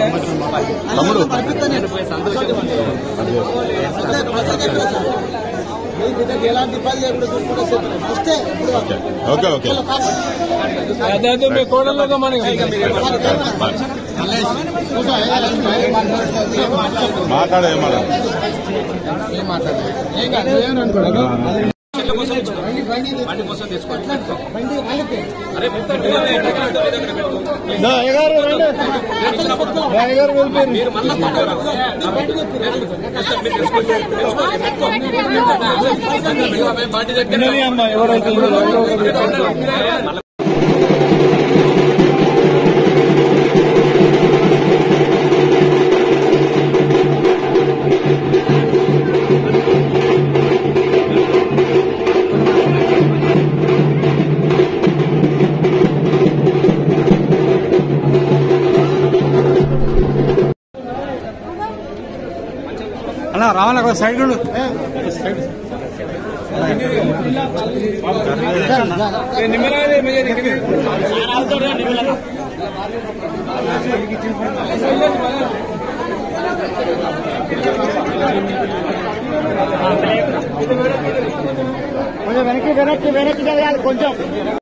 తమ్ముడు ఎలాంటి ఇబ్బంది లేకుండా చూసుకుంటే చెప్పిన వస్తే ఇప్పుడు ఓకే ఓకే అదే మీ కోడల్లో మనకి మాట్లాడే ఏమన్నా ఎవరైతే అలా రావాలి సైడ్ కొంచెం వెనక్కి వెనక్కి వెనక్కి జరగాలి కొంచెం